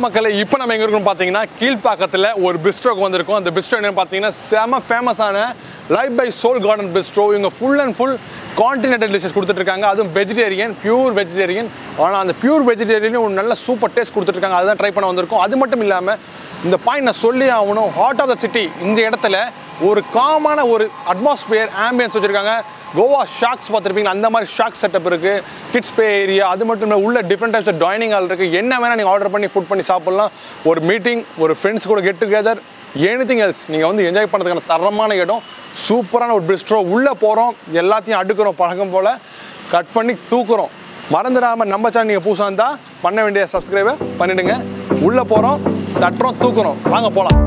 மக்களே இப்போ நம்ம எங்க இருக்கோம் பார்த்தீங்கன்னா கீழ்ப்பாக்கத்தில் ஒரு பிஸ்ட்ரோக்கு வந்திருக்கோம் அந்த பிஸ்ட்ரோ என்னன்னு பார்த்தீங்கன்னா செம ஃபேமஸான life by soul garden bistro இவங்க full and full continental dishes கொடுத்துட்டு இருக்காங்க அதுவும் வெஜிடேரியன் பியூர் வெஜிடேரியன் ஆனால் அந்த பியூர் வெஜிடேரியன் ஒரு நல்ல சூப்பர் டேஸ்ட் கொடுத்துருக்காங்க அதுதான் ட்ரை பண்ண வந்திருக்கோம் அது மட்டும் இல்லாமல் இந்த பாயிண்ட் நான் சொல்லி ஆகணும் ஹார்ட் ஆஃப் த சிட்டி இந்த இடத்துல ஒரு காமான ஒரு அட்மாஸ்பியர் ஆம்பியன்ஸ் வச்சுருக்காங்க கோவா ஷாக்ஸ் பார்த்துருப்பீங்க அந்த மாதிரி ஷாக் செட்டப் இருக்கு கிட்ஸ் பே ஏரியா அது மட்டும் இல்லை உள்ள different types of dining hall இருக்கு என்ன வேணால் நீங்கள் ஆர்டர் பண்ணி ஃபுட் பண்ணி சாப்பிட்லாம் ஒரு மீட்டிங் ஒரு ஃப்ரெண்ட்ஸ் கூட கெட் டுகெதர் எனிதிங் எல்ஸ் நீங்கள் வந்து என்ஜாய் பண்ணுறதுக்கான தரமான இடம் சூப்பரான ஒரு பிஸ்ட்ரோ உள்ளே போகிறோம் எல்லாத்தையும் அடுக்கிறோம் பழக்கம் போல் கட் பண்ணி தூக்குறோம் மறந்துடாமல் நம்ம சேனல் நீங்கள் புதுசாக இருந்தால் பண்ண வேண்டிய சப்ஸ்கிரைபை பண்ணிடுங்க உள்ளே போகிறோம் தட்டுறோம் தூக்குறோம் வாங்க போகலாம்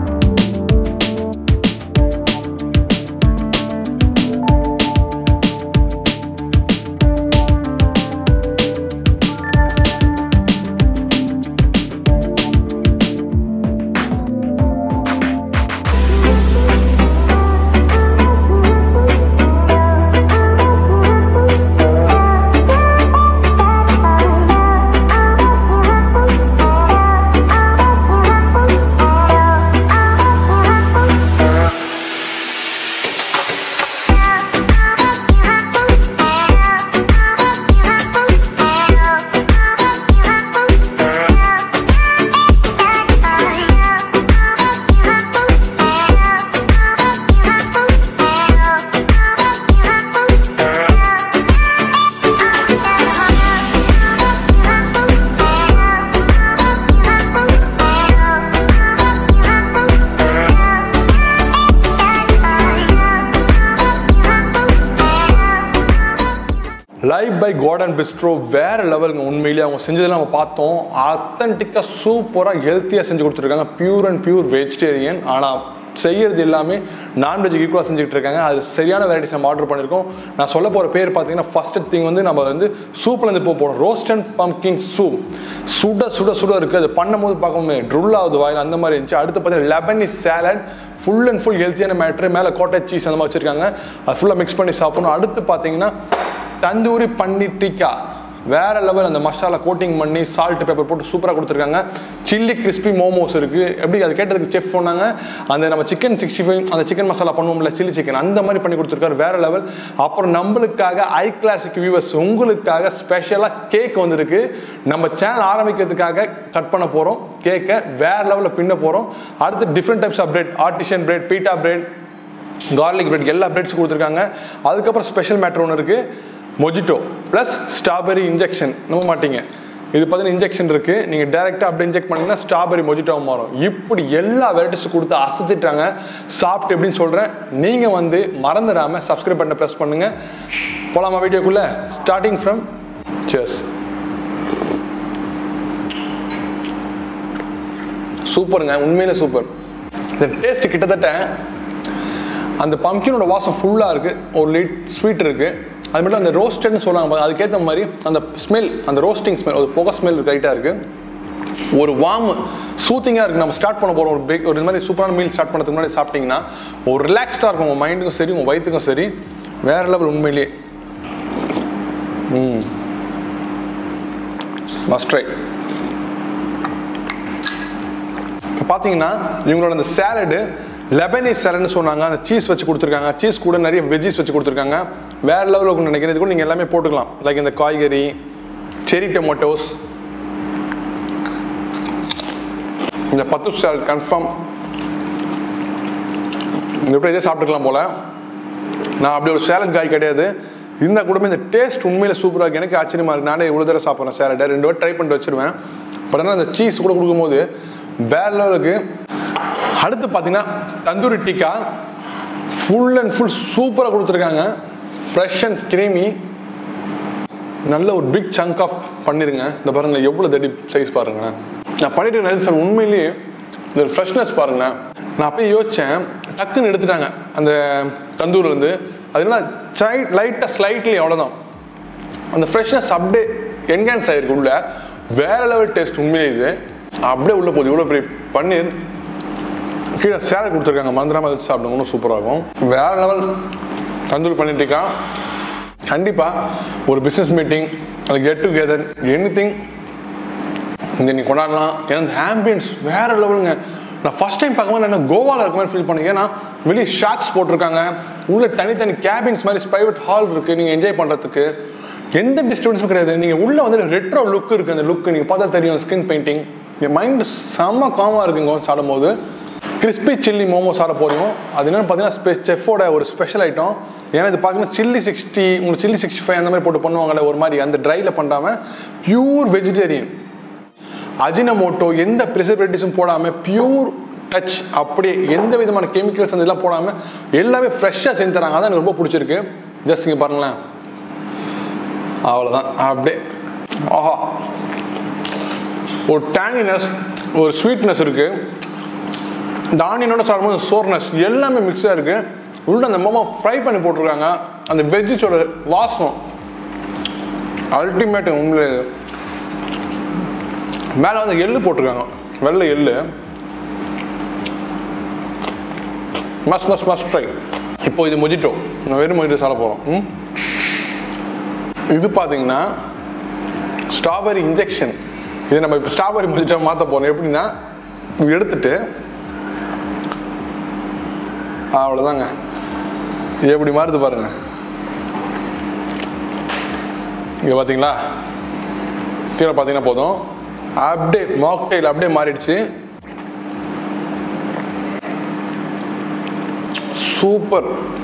லைவ் பை கார்டன் பிஸ்ட்ரோ வேற லெவலுங்க உண்மையிலேயே அவங்க செஞ்சதெல்லாம் நம்ம பார்த்தோம் அத்தன்டிக்காக சூப்பராக ஹெல்த்தியாக செஞ்சு கொடுத்துருக்காங்க பியூர் அண்ட் பியூர் வெஜிடேரியன் ஆனால் செய்யறது எல்லாமே நான்வெஜ் ஈக்குவலாக செஞ்சுட்டு இருக்காங்க அது சரியான வெரைட்டிஸ் நம்ம ஆர்டர் பண்ணியிருக்கோம் நான் சொல்ல போகிற பேர் பார்த்தீங்கன்னா ஃபர்ஸ்ட் திங் வந்து நம்ம வந்து சூப்லேருந்து போக போகிறோம் ரோஸ்ட் அண்ட் பம்கின் சூப் சுட சுட சுட இருக்குது அது பண்ணும்போது பார்க்கும்போது ட்ருல் ஆகுது வாயில் அந்த மாதிரி இருந்துச்சு அடுத்து பார்த்தீங்கன்னா Lebanese salad full and full ஹெல்த்தியான மேட்ரு மேலே கோட்டை சீஸ் அந்த மாதிரி வச்சுருக்காங்க அது ஃபுல்லாக மிக்ஸ் பண்ணி சாப்பிடணும் அடுத்து பார்த்தீங்கன்னா தந்தூரி பன்னீர் டிக்கா வேற லெவல் அந்த மசாலா கோட்டிங் பண்ணி சால்ட் பேப்பர் போட்டு சூப்பராக கொடுத்துருக்காங்க சில்லி கிறிஸ்பி மோமோஸ் இருக்கு எப்படி அது கேட்டதுக்கு செஃப் சொன்னாங்க அந்த நம்ம சிக்கன் சிக்ஸ்டி ஃபைவ் அந்த சிக்கன் மசாலா பண்ணுவோம்ல சில்லி சிக்கன் அந்த மாதிரி பண்ணி கொடுத்துருக்காரு வேற லெவல் அப்புறம் நம்மளுக்காக ஐ கிளாசிக் வியூவர்ஸ் உங்களுக்காக ஸ்பெஷலாக கேக் வந்திருக்கு நம்ம சேனல் ஆரம்பிக்கிறதுக்காக கட் பண்ண போகிறோம் கேக்கை வேற லெவலில் பின்ன போகிறோம் அடுத்து different types of bread artisan bread pita bread garlic bread எல்லா பிரெட்ஸ் கொடுத்துருக்காங்க அதுக்கப்புறம் ஸ்பெஷல் மேட்ரு ஒன்று இருக்குது மொஜிட்டோ ப்ளஸ் ஸ்ட்ராபெரி இன்ஜெக்ஷன் நம்ப மாட்டீங்க இது பார்த்தீங்கன்னா இன்ஜெக்ஷன் இருக்கு நீங்க டைரக்டா அப்படி இன்ஜெக்ட் பண்ணீங்கன்னா ஸ்ட்ராபெரி மொஜிட்டோ மாறும் இப்படி எல்லா வெரைட்டிஸ் கொடுத்து அசத்திட்டாங்க சாப்பிட்டு எப்படின்னு சொல்றேன் நீங்க வந்து மறந்துடாம சப்ஸ்கிரைப் பண்ண ப்ரெஸ் பண்ணுங்க போலாமா வீடியோக்குள்ள ஸ்டார்டிங் ஃப்ரம் சேர்ஸ் சூப்பருங்க உண்மையிலே சூப்பர் இந்த டேஸ்ட் கிட்டத்தட்ட அந்த பம்கினோட வாசம் ஃபுல்லாக இருக்குது ஒரு லிட் ஸ்வீட் இருக்குது அது மட்டும் அந்த ரோஸ்டட்னு சொல்லுவாங்க பாருங்க, அதுக்கேற்ற மாதிரி அந்த ஸ்மெல் அந்த ரோஸ்டிங் ஸ்மெல் ஒரு புகை ஸ்மெல் ரைட்டாக இருக்குது ஒரு வார்ம் சூத்திங்காக இருக்குது நம்ம ஸ்டார்ட் பண்ண போகிறோம் ஒரு பேக் ஒரு இந்த மாதிரி சூப்பரான மீல் ஸ்டார்ட் பண்ணதுக்கு முன்னாடி சாப்பிட்டீங்கன்னா ஒரு ரிலாக்ஸ்டாக இருக்கும் உங்கள் மைண்டுக்கும் சரி உங்கள் வயிற்றுக்கும் சரி வேற லெவல் உண்மையிலேயே ம் மஸ்ட் ட்ரை இப்போ பார்த்தீங்கன்னா இவங்களோட அந்த சேலடு லெபனீஸ் சேலட்னு சொன்னாங்க அந்த சீஸ் வச்சு கொடுத்துருக்காங்க சீஸ் கூட நிறைய வெஜ்ஜீஸ் வச்சு கொடுத்துருக்காங்க வேற லெவலில் இருக்கும்னு நினைக்கிறேன் இது கூட நீங்கள் எல்லாமே போட்டுக்கலாம் லைக் இந்த காய்கறி செரி டொமேட்டோஸ் இந்த பத்து சேலட் கன்ஃபார்ம் இந்த எப்படி இதே சாப்பிட்டுக்கலாம் போல நான் அப்படி ஒரு சேலட் காய் கிடையாது இருந்தால் கூட இந்த டேஸ்ட் உண்மையில சூப்பராக இருக்கு எனக்கு ஆச்சரியமா இருக்கு நானே இவ்வளோ தடவை சாப்பிட்றேன் சேலட்டை ரெண்டு வாட்டி ட்ரை பண்ணிட்டு வச்சிருவேன் பட் ஆனால் அந்த சீஸ் கூட கொடுக்கும்போது வேற லெவலுக்கு அடுத்து பார்த்தீங்கன்னா tandoori tikka full and full சூப்பராக கொடுத்துருக்காங்க ஃப்ரெஷ் அண்ட் கிரீமி நல்ல ஒரு பிக் சங்க் ஆஃப் பண்ணிருங்க இந்த பாருங்க எவ்வளோ தடி சைஸ் பாருங்களேன் நான் பண்ணிட்டு நினைச்சேன் உண்மையிலேயே இந்த ஃப்ரெஷ்னஸ் பாருங்களேன் நான் அப்பயே யோசிச்சேன் டக்குன்னு எடுத்துட்டாங்க அந்த தந்தூர்ல இருந்து அது என்ன சைட் லைட்டாக ஸ்லைட்லி அவ்வளோதான் அந்த ஃப்ரெஷ்னஸ் அப்படியே என்ஹான்ஸ் ஆயிருக்கு உள்ள வேற லெவல் டேஸ்ட் உண்மையிலே இது அப்படியே உள்ள போகுது இவ்வளோ பெரிய பன்னீர் கீழே சேலட் கொடுத்துருக்காங்க மறந்துடாம அதை வச்சு சாப்பிடுங்க இன்னும் சூப்பராக இருக்கும் வேற லெவல் தந்தூரி பண்ணிட்டு இருக்கா கண்டிப்பாக ஒரு பிஸ்னஸ் மீட்டிங் அது கெட் டுகெதர் எனி திங் இங்கே நீ கொண்டாடலாம் ஏன்னா இந்த ஆம்பியன்ஸ் வேற லெவலுங்க நான் ஃபர்ஸ்ட் டைம் பார்க்கும்போது என்ன கோவாவில் இருக்க மாதிரி ஃபீல் பண்ணேன் ஏன்னா வெளியே ஷாக்ஸ் போட்டிருக்காங்க உள்ள தனித்தனி கேபின்ஸ் மாதிரி ப்ரைவேட் ஹால் இருக்கு நீங்கள் என்ஜாய் பண்ணுறதுக்கு எந்த டிஸ்டர்பன்ஸும் கிடையாது நீங்கள் உள்ள வந்து ரெட்ரோ லுக் இருக்கு அந்த லுக் நீங்கள் பார்த்தா தெரியும் ஸ்கின் பெயிண்டிங் என் மைண்டு செம்ம காமாக இருக்குங்க சாப்பிடும் போது கிறிஸ்பி சில்லி மோமோ சாப்பிட போறோம் அது என்னன்னு பார்த்தீங்கன்னா செஃபோட ஒரு ஸ்பெஷல் ஐட்டம் ஏன்னா இது பார்த்தீங்கன்னா சில்லி சிக்ஸ்டி உங்களுக்கு சில்லி சிக்ஸ்டி ஃபைவ் அந்த மாதிரி போட்டு பண்ணுவாங்கல்ல ஒரு மாதிரி அந்த ட்ரையில் பண்ணாமல் பியூர் வெஜிடேரியன் அஜினமோட்டோ எந்த ப்ரிசர்வேட்டிவ்ஸும் போடாமல் பியூர் டச் அப்படியே எந்த விதமான கெமிக்கல்ஸ் அந்த இதெல்லாம் போடாமல் எல்லாமே ஃப்ரெஷ்ஷாக செஞ்சு தராங்க அதான் எனக்கு ரொம்ப பிடிச்சிருக்கு ஜஸ்ட் இங்கே பாருங்களேன் அவ்வளோதான் அப்படியே ஆஹா ஒரு டேங்கினஸ் ஒரு ஸ்வீட்னஸ் இருக்கு இந்த ஆனியனோட சாப்பிடும்போது சோர்னஸ் எல்லாமே மிக்ஸாக இருக்கு உள்ள அந்த மோமோ ஃப்ரை பண்ணி போட்டிருக்காங்க அந்த வெஜ்ஜிஸோட வாசம் அல்டிமேட் உண்மையிலே இது. மேலே வந்து எள்ளு போட்டிருக்காங்க வெள்ளை எள்ளு மஸ்ட் மஸ்ட் மஸ்ட் ட்ரை இப்போ இது மொஜிட்டோ நான் வெறும் மொஜிட்டோ சாப்பிட போகிறோம் இது பார்த்தீங்கன்னா ஸ்ட்ராபெரி இன்ஜெக்ஷன் இது நம்ம இப்போ ஸ்ட்ராபெரி மொஜிட்டோ மாற்ற போகிறோம் எப்படின்னா இது எடுத்துட்டு அவ்வளோதாங்க எப்படி மாறுது பாருங்க இங்கே பார்த்தீங்களா கீழே பார்த்தீங்கன்னா போதும் அப்படியே மாக்டெயில் அப்படியே மாறிடுச்சு சூப்பர்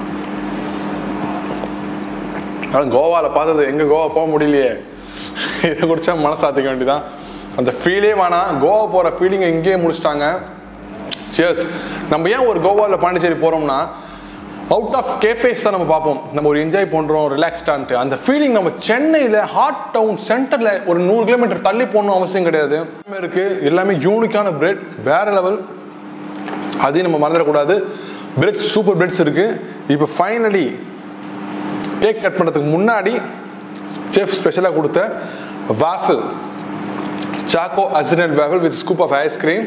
ஆனால் கோவாவில் பார்த்தது எங்கே கோவா போக முடியலையே இதை குடிச்சா மனசாத்திக்க வேண்டியதான் அந்த ஃபீலே வேணாம் கோவா போகிற ஃபீலிங்கை இங்கேயே முடிச்சிட்டாங்க சியர்ஸ் நம்ம ஏன் ஒரு கோவாவில் பாண்டிச்சேரி போகிறோம்னா அவுட் ஆஃப் கேஃபேஸ் தான் நம்ம பார்ப்போம் நம்ம ஒரு என்ஜாய் பண்ணுறோம் ரிலாக்ஸ்டான்ட்டு அந்த ஃபீலிங் நம்ம சென்னையில் ஹாட் டவுன் சென்டரில் ஒரு நூறு கிலோமீட்டர் தள்ளி போகணும் அவசியம் கிடையாது எல்லாமே இருக்கு எல்லாமே யூனிக்கான பிரெட் வேற லெவல் அதையும் நம்ம மறந்துடக்கூடாது பிரெட் சூப்பர் பிரெட்ஸ் இருக்கு இப்போ ஃபைனலி கேக் கட் பண்ணுறதுக்கு முன்னாடி செஃப் ஸ்பெஷலாக கொடுத்த வாஃபில் சாக்கோ அசினட் waffle with scoop of ice cream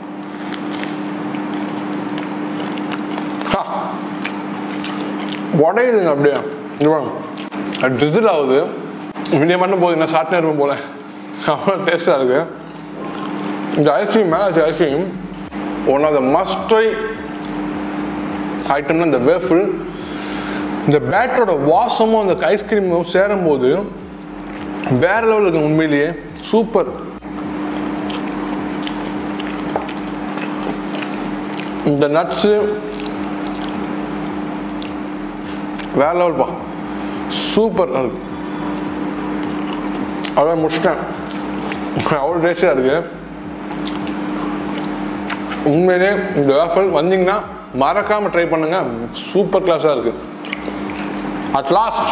உடையுதுங்க அப்படியே ட்ரிசில் ஆகுது இப்படியே மட்டும் போகுது என்ன ஷார்ட்னே இருக்கும் போல அவ்வளோ டேஸ்டாக இருக்கு இந்த ஐஸ்கிரீம் மேலே ice cream one of the must try ஐட்டம்னா இந்த வேஃபிள் இந்த பேட்டரோட வாசமும் அந்த ஐஸ்கிரீமும் சேரும்போது வேற லெவலில் இருக்கு உண்மையிலேயே சூப்பர் இந்த நட்ஸு வேற லெவல்ப்பா சூப்பர் இருக்கு அதான் முடிச்சிட்டேன் அவ்வளோ டேஸ்டாக இருக்கு உண்மையிலே இந்த வேஃபல் வந்தீங்கன்னா மறக்காம ட்ரை பண்ணுங்க சூப்பர் கிளாஸாக இருக்கு அட் லாஸ்ட்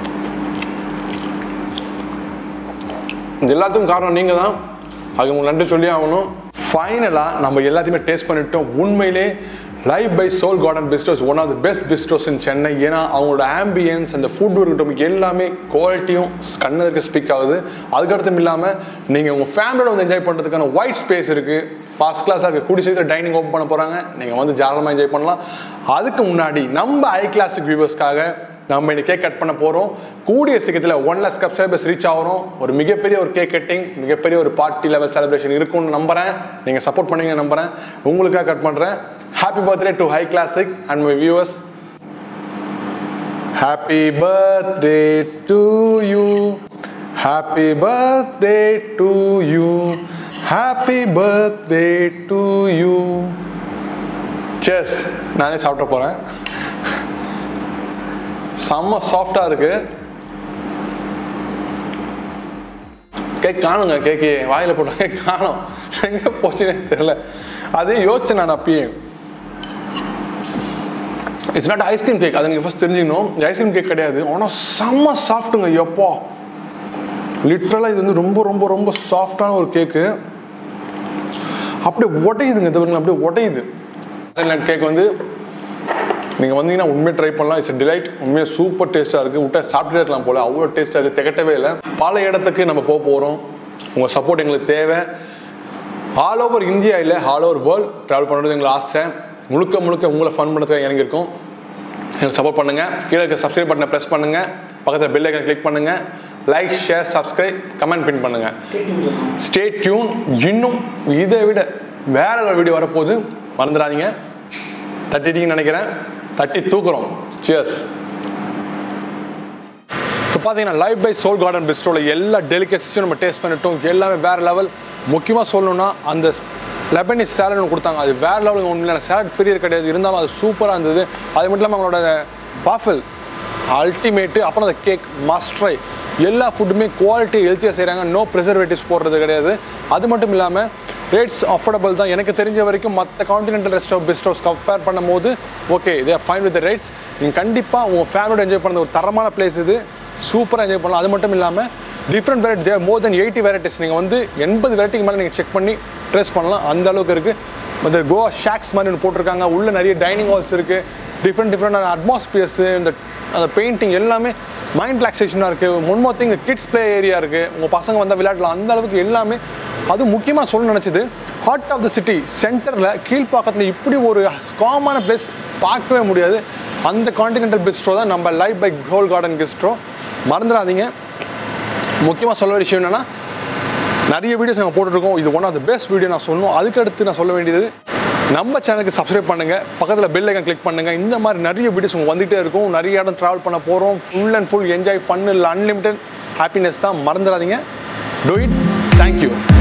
இது எல்லாத்துக்கும் காரணம் நீங்க தான் அது உங்களுக்கு நன்றி சொல்லி ஆகணும் ஃபைனலாக நம்ம எல்லாத்தையுமே டேஸ்ட் பண்ணிட்டோம் உண்மையிலே life by soul garden bistros one of the best bistros in Chennai ஏன்னா அவங்களோட ஆம்பியன்ஸ் அந்த ஃபுட் இருக்கட்டும் எல்லாமே குவாலிட்டியும் கண்ணுக்கு ஸ்பீக் ஆகுது அதுக்கடுத்தும் இல்லாமல் நீங்கள் உங்கள் ஃபேமிலியோட வந்து என்ஜாய் பண்ணுறதுக்கான ஒயிட் ஸ்பேஸ் இருக்குது ஃபர்ஸ்ட் கிளாஸாக இருக்குது கூடி சீக்கிரம் டைனிங் ஓப்பன் பண்ண போகிறாங்க நீங்கள் வந்து ஜாலமாக என்ஜாய் பண்ணலாம் அதுக்கு முன்னாடி நம்ம ஐ கிளாசிக் வியூவர்ஸ்க்காக நம்ம இன்னைக்கு கேக் கட் பண்ண போகிறோம் கூடிய சீக்கிரத்தில் ஒன் லேக் சப்ஸ்கிரைபர்ஸ் ரீச் ஆகிறோம் ஒரு மிகப்பெரிய ஒரு கேக் கட்டிங் மிகப்பெரிய ஒரு பார்ட்டி லெவல் செலிப்ரேஷன் இருக்கும்னு நம்புறேன் நீங்கள் சப்போர்ட் பண்ணுவீங்க நம்புறேன் உங்களுக்காக கட் பண்ணுறேன் happy birthday to high classic and my viewers happy birthday to you happy birthday to you happy birthday to you செஸ் நானே சாப்பிட போகிறேன் செம்ம சாஃப்டா இருக்கு கேக் காணுங்க கேக்கு வாயில போட்ட கேக் காணும் எங்க போச்சுன்னே தெரியல அதே யோசிச்சேன் நான் அப்பயே இட்ஸ் நாட் ஐஸ்கிரீம் கேக் அதை நீங்கள் ஃபஸ்ட் தெரிஞ்சுக்கணும் ஐஸ்கிரீம் கேக் கிடையாது ஆனால் செம்ம சாஃப்ட்டுங்க எப்போ லிட்ரலாக இது வந்து ரொம்ப ரொம்ப ரொம்ப சாஃப்டான ஒரு கேக்கு அப்படியே உடையுதுங்க இது பாருங்களேன், அப்படியே உடையுது கேக் வந்து நீங்கள் வந்தீங்கன்னா உண்மையை ட்ரை பண்ணலாம் இட்ஸ் டிலைட் உண்மையாக சூப்பர் டேஸ்ட்டாக இருக்குது விட்டா சாப்பிட்டுட்டே இருக்கலாம் போல அவ்வளோ டேஸ்ட்டாக இருக்குது திகட்டவே இல்லை பல இடத்துக்கு நம்ம போக போகிறோம் உங்கள் சப்போர்ட் எங்களுக்கு தேவை ஆல் ஓவர் இந்தியா இல்லை ஆல் ஓவர் வேர்ல்ட் ட்ராவல் பண்ணுறது எங்களுக்கு ஆசை முழுக்க முழுக்க உங்களை ஃபன் பண்ணுறதுக்காக இறங்கியிருக்கோம் எனக்கு சப்போர்ட் பண்ணுங்கள் கீழே இருக்க சப்ஸ்கிரைப் பட்டனை ப்ரெஸ் பண்ணுங்கள் பக்கத்தில் பெல் ஐக்கன் கிளிக் பண்ணுங்கள் லைக் ஷேர் சப்ஸ்கிரைப் கமெண்ட் பின் பண்ணுங்கள் ஸ்டே டியூன் இன்னும் இதை விட வேற ஒரு வீடியோ வரப்போகுது மறந்துடாதீங்க தட்டிட்டீங்கன்னு நினைக்கிறேன் தட்டி தூக்குறோம் சியர்ஸ் இப்போ பார்த்தீங்கன்னா லைவ் பை சோல் கார்டன் பிஸ்ட்ரோவில் எல்லா டெலிகேசிஸும் நம்ம டேஸ்ட் பண்ணிட்டோம் எல்லாமே வேறு லெவல் முக்கியமாக சொல்லணும்னா அந்த லெபனிஸ் சேலட் ஒன்று கொடுத்தாங்க அது வேறு லெவலுக்கு உண்மையான சேலட் பீரியட் கிடையாது இருந்தாலும் அது சூப்பராக இருந்தது அது மட்டும் இல்லாமல் அவங்களோட பாஃபில் அல்டிமேட்டு அப்புறம் அந்த கேக் மஸ்ட்ரை எல்லா ஃபுட்டுமே குவாலிட்டி ஹெல்த்தியாக செய்கிறாங்க நோ ப்ரிசர்வேட்டிவ்ஸ் போடுறது கிடையாது அது மட்டும் இல்லாமல் ரேட்ஸ் அஃபோர்டபுள் தான் எனக்கு தெரிஞ்ச வரைக்கும் மற்ற காண்டினென்டல் ரெஸ்டோ பிஸ்டோஸ் கம்பேர் பண்ணும்போது ஓகே இதே ஃபைன் வித் ரேட்ஸ் நீங்கள் கண்டிப்பாக உங்கள் ஃபேமிலியோட என்ஜாய் பண்ணுற ஒரு தரமான பிளேஸ் இது சூப்பராக என்ஜாய் பண்ணலாம் அது மட்டும் இல்லாமல் different variety more than eighty varieties நீங்கள் வந்து எண்பது வெரைட்டிக்கு மேலே நீங்கள் செக் பண்ணி ட்ரெஸ் பண்ணலாம் அந்த அளவுக்கு இருக்குது இந்த கோவா ஷாக்ஸ் மாதிரி ஒன்று போட்டிருக்காங்க உள்ள நிறைய டைனிங் ஹால்ஸ் இருக்குது டிஃப்ரெண்ட் டிஃப்ரெண்டான அட்மாஸ்பியர்ஸு இந்த அந்த பெயிண்டிங் எல்லாமே மைண்ட் ரிலாக்ஸேஷனாக இருக்குது முன்மொத்த இங்கே கிட்ஸ் ப்ளே ஏரியா இருக்குது உங்கள் பசங்க வந்தால் விளையாடலாம் அந்த அளவுக்கு எல்லாமே அது முக்கியமாக சொல்ல நினச்சது ஹார்ட் ஆஃப் த சிட்டி சென்டரில் கீழ்ப்பாக்கத்தில் இப்படி ஒரு காமான பிளேஸ் பார்க்கவே முடியாது அந்த காண்டினென்டல் பிஸ்ட்ரோ தான் நம்ம live by soul garden bistro மறந்துடாதீங்க முக்கியமாக சொல்ல வேண்டிய விஷயம் என்னென்னா நிறைய வீடியோஸ் நாங்கள் போட்டுருக்கோம் இது one of the best video நான் சொல்லணும் அதுக்கடுத்து நான் சொல்ல வேண்டியது நம்ம சேனலுக்கு சப்ஸ்கிரைப் பண்ணுங்கள் பக்கத்தில் பெல் ஐக்கன் கிளிக் பண்ணுங்கள் இந்த மாதிரி நிறைய வீடியோஸ் உங்களுக்கு வந்துகிட்டே இருக்கும் நிறைய இடம் ட்ராவல் பண்ண போகிறோம் full and full enjoy fun இல்லை அன்லிமிட்டெட் ஹாப்பினஸ் தான் மறந்துடாதீங்க டூ இட் தேங்க்யூ